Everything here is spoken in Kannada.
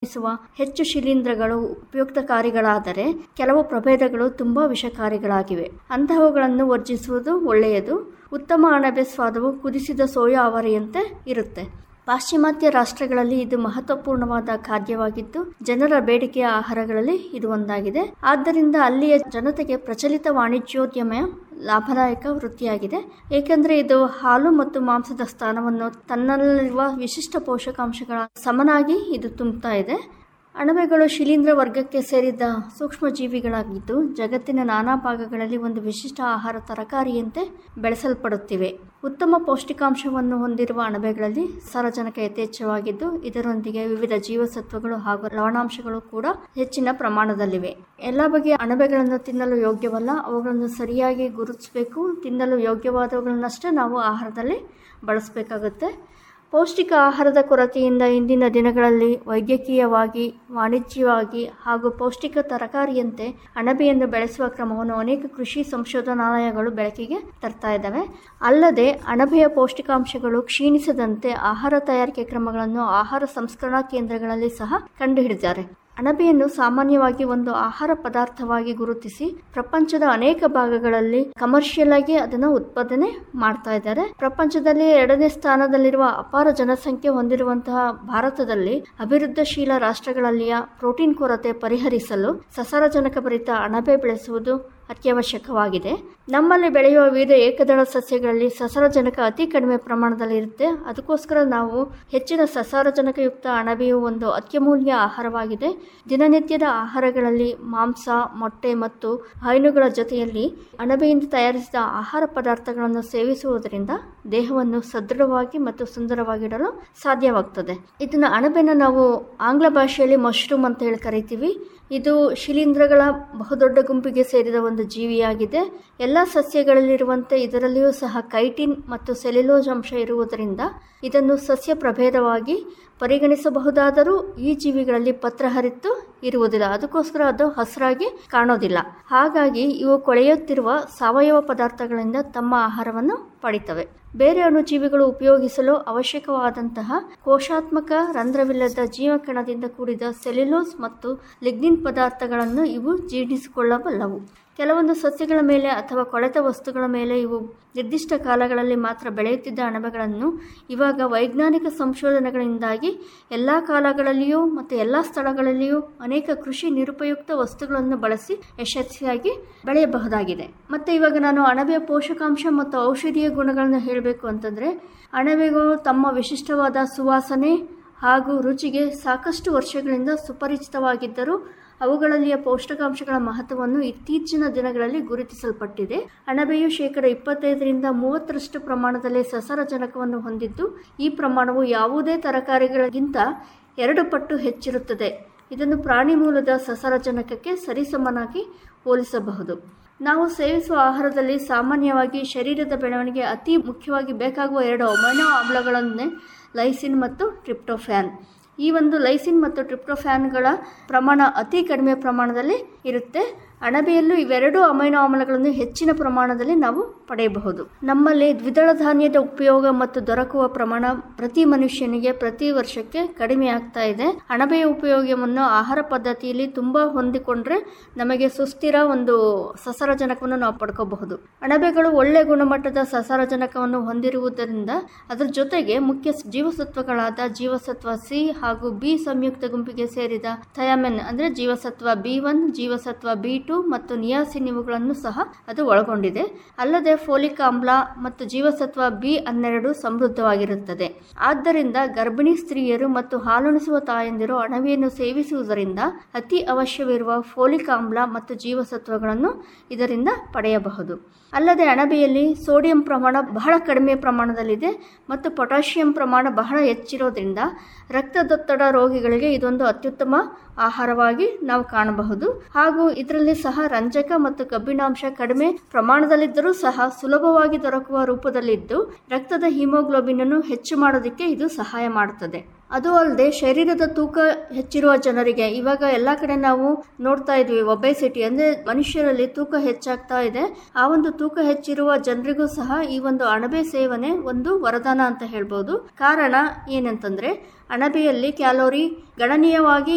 ಉತ್ಪಾದಿಸುವ ಹೆಚ್ಚು ಶಿಲೀಂಧ್ರಗಳು ಉಪಯುಕ್ತಕಾರಿಗಳಾದರೆ ಕೆಲವು ಪ್ರಭೇದಗಳು ತುಂಬಾ ವಿಷಕಾರಿಗಳಾಗಿವೆ ಅಂತಹವುಗಳನ್ನು ವರ್ಜಿಸುವುದು ಒಳ್ಳೆಯದು ಉತ್ತಮ ಅಣಬೆ ಸ್ವಾದವು ಕುದಿಸಿದ ಸೋಯಾ ಅವರಿಯಂತೆ ಇರುತ್ತೆ ಪಾಶ್ಚಿಮಾತ್ಯ ರಾಷ್ಟ್ರಗಳಲ್ಲಿ ಇದು ಮಹತ್ವಪೂರ್ಣವಾದ ಖಾದ್ಯವಾಗಿದ್ದು ಜನರ ಬೇಡಿಕೆಯ ಆಹಾರಗಳಲ್ಲಿ ಇದು ಒಂದಾಗಿದೆ ಆದ್ದರಿಂದ ಅಲ್ಲಿಯ ಜನತೆಗೆ ಪ್ರಚಲಿತ ವಾಣಿಜ್ಯೋದ್ಯಮ ಲಾಭದಾಯಕ ವೃತ್ತಿಯಾಗಿದೆ ಏಕೆಂದರೆ ಇದು ಹಾಲು ಮತ್ತು ಮಾಂಸದ ಸ್ಥಾನವನ್ನು ತನ್ನಲ್ಲಿರುವ ವಿಶಿಷ್ಟ ಪೋಷಕಾಂಶಗಳ ಸಮನಾಗಿ ಇದು ತುಂಬುತ್ತಾ ಇದೆ ಅಣಬೆಗಳು ಶಿಲೀಂಧ್ರ ವರ್ಗಕ್ಕೆ ಸೇರಿದ ಸೂಕ್ಷ್ಮ ಜೀವಿಗಳಾಗಿದ್ದು ಜಗತ್ತಿನ ನಾನಾ ಭಾಗಗಳಲ್ಲಿ ಒಂದು ವಿಶಿಷ್ಟ ಆಹಾರ ತರಕಾರಿಯಂತೆ ಬೆಳೆಸಲ್ಪಡುತ್ತಿವೆ ಉತ್ತಮ ಪೌಷ್ಟಿಕಾಂಶವನ್ನು ಹೊಂದಿರುವ ಅಣಬೆಗಳಲ್ಲಿ ಸಾರಜನಕ ಯಥೇಚ್ಛವಾಗಿದ್ದು ಇದರೊಂದಿಗೆ ವಿವಿಧ ಜೀವಸತ್ವಗಳು ಹಾಗೂ ಲವಣಾಂಶಗಳು ಕೂಡ ಹೆಚ್ಚಿನ ಪ್ರಮಾಣದಲ್ಲಿವೆ ಎಲ್ಲ ಬಗೆಯ ಅಣಬೆಗಳನ್ನು ತಿನ್ನಲು ಯೋಗ್ಯವಲ್ಲ ಅವುಗಳನ್ನು ಸರಿಯಾಗಿ ಗುರುತಿಸಬೇಕು ತಿನ್ನಲು ಯೋಗ್ಯವಾದವುಗಳನ್ನಷ್ಟೇ ನಾವು ಆಹಾರದಲ್ಲಿ ಬಳಸಬೇಕಾಗುತ್ತೆ ಪೌಷ್ಟಿಕ ಆಹಾರದ ಕೊರತೆಯಿಂದ ಇಂದಿನ ದಿನಗಳಲ್ಲಿ ವೈದ್ಯಕೀಯವಾಗಿ ವಾಣಿಜ್ಯವಾಗಿ ಹಾಗೂ ಪೌಷ್ಟಿಕ ತರಕಾರಿಯಂತೆ ಅಣಬೆಯನ್ನು ಬೆಳೆಸುವ ಕ್ರಮವನ್ನು ಅನೇಕ ಕೃಷಿ ಸಂಶೋಧನಾಲಯಗಳು ಬೆಳಕಿಗೆ ತರ್ತಾ ಇದ್ದಾವೆ ಅಲ್ಲದೆ ಅಣಬೆಯ ಪೌಷ್ಟಿಕಾಂಶಗಳು ಕ್ಷೀಣಿಸದಂತೆ ಆಹಾರ ತಯಾರಿಕೆ ಕ್ರಮಗಳನ್ನು ಆಹಾರ ಸಂಸ್ಕರಣಾ ಕೇಂದ್ರಗಳಲ್ಲಿ ಸಹ ಕಂಡುಹಿಡಿದಿದ್ದಾರೆ ಅಣಬೆಯನ್ನು ಸಾಮಾನ್ಯವಾಗಿ ಒಂದು ಆಹಾರ ಪದಾರ್ಥವಾಗಿ ಗುರುತಿಸಿ ಪ್ರಪಂಚದ ಅನೇಕ ಭಾಗಗಳಲ್ಲಿ ಕಮರ್ಷಿಯಲ್ ಆಗಿ ಅದನ್ನು ಉತ್ಪಾದನೆ ಮಾಡ್ತಾ ಇದ್ದಾರೆ ಪ್ರಪಂಚದಲ್ಲಿ ಎರಡನೇ ಸ್ಥಾನದಲ್ಲಿರುವ ಅಪಾರ ಜನಸಂಖ್ಯೆ ಹೊಂದಿರುವಂತಹ ಭಾರತದಲ್ಲಿ ಅಭಿವೃದ್ಧಿಶೀಲ ರಾಷ್ಟ್ರಗಳಲ್ಲಿಯ ಪ್ರೋಟೀನ್ ಕೊರತೆ ಪರಿಹರಿಸಲು ಸಸಾರಜನಕ ಭರಿತ ಅಣಬೆ ಬೆಳೆಸುವುದು ಅತ್ಯವಶ್ಯಕವಾಗಿದೆ ನಮ್ಮಲ್ಲಿ ಬೆಳೆಯುವ ವಿವಿಧ ಏಕದಳ ಸಸ್ಯಗಳಲ್ಲಿ ಸಸಾರಜನಕ ಅತಿ ಕಡಿಮೆ ಪ್ರಮಾಣದಲ್ಲಿ ಇರುತ್ತೆ ಅದಕ್ಕೋಸ್ಕರ ನಾವು ಹೆಚ್ಚಿನ ಸಸಾರಜನಕಯುಕ್ತ ಅಣಬೆಯು ಒಂದು ಅತ್ಯಮೂಲ್ಯ ಆಹಾರವಾಗಿದೆ ದಿನನಿತ್ಯದ ಆಹಾರಗಳಲ್ಲಿ ಮಾಂಸ ಮೊಟ್ಟೆ ಮತ್ತು ಹೈನುಗಳ ಜೊತೆಯಲ್ಲಿ ಅಣಬೆಯಿಂದ ತಯಾರಿಸಿದ ಆಹಾರ ಪದಾರ್ಥಗಳನ್ನು ಸೇವಿಸುವುದರಿಂದ ದೇಹವನ್ನು ಸದೃಢವಾಗಿ ಮತ್ತು ಸುಂದರವಾಗಿಡಲು ಸಾಧ್ಯವಾಗ್ತದೆ ಇದನ್ನು ಅಣಬೆನ ನಾವು ಆಂಗ್ಲ ಭಾಷೆಯಲ್ಲಿ ಮಶ್ರೂಮ್ ಅಂತ ಹೇಳಿ ಕರಿತೀವಿ ಇದು ಶಿಲೀಂಧ್ರಗಳ ಬಹುದೊಡ್ಡ ಗುಂಪಿಗೆ ಸೇರಿದ ಒಂದು ಜೀವಿಯಾಗಿದೆ ಎಲ್ಲ ಸಸ್ಯಗಳಲ್ಲಿರುವಂತೆ ಇದರಲ್ಲಿಯೂ ಸಹ ಕೈಟಿನ್ ಮತ್ತು ಸೆಲ್ಯುಲೋಸ್ ಅಂಶ ಇರುವುದರಿಂದ ಇದನ್ನು ಸಸ್ಯ ಪ್ರಭೇದವಾಗಿ ಪರಿಗಣಿಸಬಹುದಾದರೂ ಈ ಜೀವಿಗಳಲ್ಲಿ ಪತ್ರ ಹರಿತು ಇರುವುದಿಲ್ಲ ಅದಕ್ಕೋಸ್ಕರ ಅದು ಹಸಿರಾಗಿ ಕಾಣೋದಿಲ್ಲ ಹಾಗಾಗಿ ಇವು ಕೊಳೆಯುತ್ತಿರುವ ಸಾವಯವ ಪದಾರ್ಥಗಳಿಂದ ತಮ್ಮ ಆಹಾರವನ್ನು ಪಡಿತವೆ ಬೇರೆ ಅಣುಜೀವಿಗಳು ಉಪಯೋಗಿಸಲು ಅವಶ್ಯಕವಾದಂತಹ ಕೋಶಾತ್ಮಕ ರಂಧ್ರವಿಲ್ಲದ ಜೀವಕಣದಿಂದ ಕೂಡಿದ ಸೆಲ್ಯುಲೋಸ್ ಮತ್ತು ಲಿಗ್ನಿನ್ ಪದಾರ್ಥಗಳನ್ನು ಇವು ಜೀರ್ಣಿಸಿಕೊಳ್ಳಬಲ್ಲವು ಕೆಲವೊಂದು ಸಸ್ಯಗಳ ಮೇಲೆ ಅಥವಾ ಕೊಳೆತ ವಸ್ತುಗಳ ಮೇಲೆ ಇವು ನಿರ್ದಿಷ್ಟ ಕಾಲಗಳಲ್ಲಿ ಮಾತ್ರ ಬೆಳೆಯುತ್ತಿದ್ದ ಅಣಬೆಗಳನ್ನು ಇವಾಗ ವೈಜ್ಞಾನಿಕ ಸಂಶೋಧನೆಗಳಿಂದಾಗಿ ಎಲ್ಲ ಕಾಲಗಳಲ್ಲಿಯೂ ಮತ್ತು ಎಲ್ಲ ಸ್ಥಳಗಳಲ್ಲಿಯೂ ಅನೇಕ ಕೃಷಿ ನಿರುಪಯುಕ್ತ ವಸ್ತುಗಳನ್ನು ಬಳಸಿ ಯಶಸ್ವಿಯಾಗಿ ಬೆಳೆಯಬಹುದಾಗಿದೆ ಮತ್ತು ಇವಾಗ ನಾನು ಅಣಬೆಯ ಪೋಷಕಾಂಶ ಮತ್ತು ಔಷಧೀಯ ಗುಣಗಳನ್ನು ಹೇಳಬೇಕು ಅಂತಂದರೆ ಅಣಬೆಗಳು ತಮ್ಮ ವಿಶಿಷ್ಟವಾದ ಸುವಾಸನೆ ಹಾಗೂ ರುಚಿಗೆ ಸಾಕಷ್ಟು ವರ್ಷಗಳಿಂದ ಸುಪರಿಚಿತವಾಗಿದ್ದರೂ ಅವುಗಳಲ್ಲಿಯ ಪೌಷ್ಟಿಕಾಂಶಗಳ ಮಹತ್ವವನ್ನು ಇತ್ತೀಚಿನ ದಿನಗಳಲ್ಲಿ ಗುರುತಿಸಲ್ಪಟ್ಟಿದೆ ಅಣಬೆಯು ಶೇಕಡ ಇಪ್ಪತ್ತೈದರಿಂದ ಮೂವತ್ತರಷ್ಟು ಪ್ರಮಾಣದಲ್ಲಿ ಸಸಾರಜನಕವನ್ನು ಹೊಂದಿದ್ದು ಈ ಪ್ರಮಾಣವು ಯಾವುದೇ ತರಕಾರಿಗಳಿಗಿಂತ ಎರಡು ಪಟ್ಟು ಹೆಚ್ಚಿರುತ್ತದೆ ಇದನ್ನು ಪ್ರಾಣಿ ಮೂಲದ ಸಸಾರಜನಕಕ್ಕೆ ಸರಿಸಮನಾಗಿ ಹೋಲಿಸಬಹುದು ನಾವು ಸೇವಿಸುವ ಆಹಾರದಲ್ಲಿ ಸಾಮಾನ್ಯವಾಗಿ ಶರೀರದ ಬೆಳವಣಿಗೆ ಅತಿ ಮುಖ್ಯವಾಗಿ ಬೇಕಾಗುವ ಎರಡು ಅಮೈನೋ ಆಮ್ಲಗಳನ್ನೇ ಲೈಸಿನ್ ಮತ್ತು ಟ್ರಿಪ್ಟೋಫ್ಯಾನ್ ಈ ಒಂದು ಲೈಸಿನ್ ಮತ್ತು ಟ್ರಿಪ್ಟೋಫ್ಯಾನ್ಗಳ ಪ್ರಮಾಣ ಅತಿ ಕಡಿಮೆ ಪ್ರಮಾಣದಲ್ಲಿ ಇರುತ್ತೆ ಅಣಬೆಯಲ್ಲೂ ಇವೆರಡೂ ಅಮೈನೋ ಆಮ್ಲಗಳನ್ನು ಹೆಚ್ಚಿನ ಪ್ರಮಾಣದಲ್ಲಿ ನಾವು ಪಡೆಯಬಹುದು ನಮ್ಮಲ್ಲಿ ದ್ವಿದಳ ಧಾನ್ಯದ ಉಪಯೋಗ ಮತ್ತು ದೊರಕುವ ಪ್ರಮಾಣ ಪ್ರತಿ ಮನುಷ್ಯನಿಗೆ ಪ್ರತಿ ವರ್ಷಕ್ಕೆ ಕಡಿಮೆ ಆಗ್ತಾ ಇದೆ ಅಣಬೆಯ ಉಪಯೋಗವನ್ನು ಆಹಾರ ಪದ್ಧತಿಯಲ್ಲಿ ತುಂಬಾ ಹೊಂದಿಕೊಂಡ್ರೆ ನಮಗೆ ಸುಸ್ಥಿರ ಒಂದು ಸಸಾರಜನಕವನ್ನು ನಾವು ಪಡ್ಕೋಬಹುದು ಅಣಬೆಗಳು ಒಳ್ಳೆ ಗುಣಮಟ್ಟದ ಸಸಾರಜನಕವನ್ನು ಹೊಂದಿರುವುದರಿಂದ ಅದರ ಜೊತೆಗೆ ಮುಖ್ಯ ಜೀವಸತ್ವಗಳಾದ ಜೀವಸತ್ವ ಸಿ ಹಾಗೂ ಬಿ ಸಂಯುಕ್ತ ಗುಂಪಿಗೆ ಸೇರಿದ ಥಯಾಮೆನ್ ಅಂದ್ರೆ ಜೀವಸತ್ವ ಬಿ ಒನ್ ಜೀವಸತ್ವ ಬಿ ಟು ಮತ್ತು ನಿಯಾಸಿನ್ ಇವುಗಳನ್ನು ಸಹ ಅದು ಒಳಗೊಂಡಿದೆ ಅಲ್ಲದೆ ಫೋಲಿಕ್ ಆಮ್ಲ ಮತ್ತು ಜೀವಸತ್ವ ಬಿ ಹನ್ನೆರಡು ಸಮೃದ್ಧವಾಗಿರುತ್ತದೆ ಆದ್ದರಿಂದ ಗರ್ಭಿಣಿ ಸ್ತ್ರೀಯರು ಮತ್ತು ಹಾಲುಣಿಸುವ ತಾಯಂದಿರು ಅಣಬೆಯನ್ನು ಸೇವಿಸುವುದರಿಂದ ಅತಿ ಅವಶ್ಯವಿರುವ ಫೋಲಿಕ್ ಆಮ್ಲ ಮತ್ತು ಜೀವಸತ್ವಗಳನ್ನು ಇದರಿಂದ ಪಡೆಯಬಹುದು ಅಲ್ಲದೆ ಅಣಬೆಯಲ್ಲಿ ಸೋಡಿಯಂ ಪ್ರಮಾಣ ಬಹಳ ಕಡಿಮೆ ಪ್ರಮಾಣದಲ್ಲಿದೆ ಮತ್ತು ಪೊಟ್ಯಾಷಿಯಂ ಪ್ರಮಾಣ ಬಹಳ ಹೆಚ್ಚಿರೋದ್ರಿಂದ ರಕ್ತದೊತ್ತಡ ರೋಗಿಗಳಿಗೆ ಇದೊಂದು ಅತ್ಯುತ್ತಮ ಆಹಾರವಾಗಿ ನಾವು ಕಾಣಬಹುದು ಹಾಗೂ ಇದರಲ್ಲಿ ಸಹ ರಂಜಕ ಮತ್ತು ಕಬ್ಬಿಣಾಂಶ ಕಡಿಮೆ ಪ್ರಮಾಣದಲ್ಲಿದ್ದರೂ ಸಹ ಸುಲಭವಾಗಿ ದೊರಕುವ ರೂಪದಲ್ಲಿದ್ದು ರಕ್ತದ ಹಿಮೋಗ್ಲೋಬಿನ್ ಅನ್ನು ಹೆಚ್ಚು ಮಾಡೋದಕ್ಕೆ ಇದು ಸಹಾಯ ಮಾಡುತ್ತದೆ ಅದು ಅಲ್ಲದೆ ಶರೀರದ ತೂಕ ಹೆಚ್ಚಿರುವ ಜನರಿಗೆ ಇವಾಗ ಎಲ್ಲ ಕಡೆ ನಾವು ನೋಡ್ತಾ ಇದ್ವಿ ಒಬೆಸಿಟಿ ಅಂದ್ರೆ ಮನುಷ್ಯರಲ್ಲಿ ತೂಕ ಹೆಚ್ಚಾಗ್ತಾ ಇದೆ ಆ ಒಂದು ತೂಕ ಹೆಚ್ಚಿರುವ ಜನರಿಗೂ ಸಹ ಈ ಒಂದು ಅಣಬೆ ಸೇವನೆ ಒಂದು ವರದಾನ ಅಂತ ಹೇಳ್ಬೋದು ಕಾರಣ ಏನಂತಂದ್ರೆ ಅಣಬೆಯಲ್ಲಿ ಕ್ಯಾಲೋರಿ ಗಣನೀಯವಾಗಿ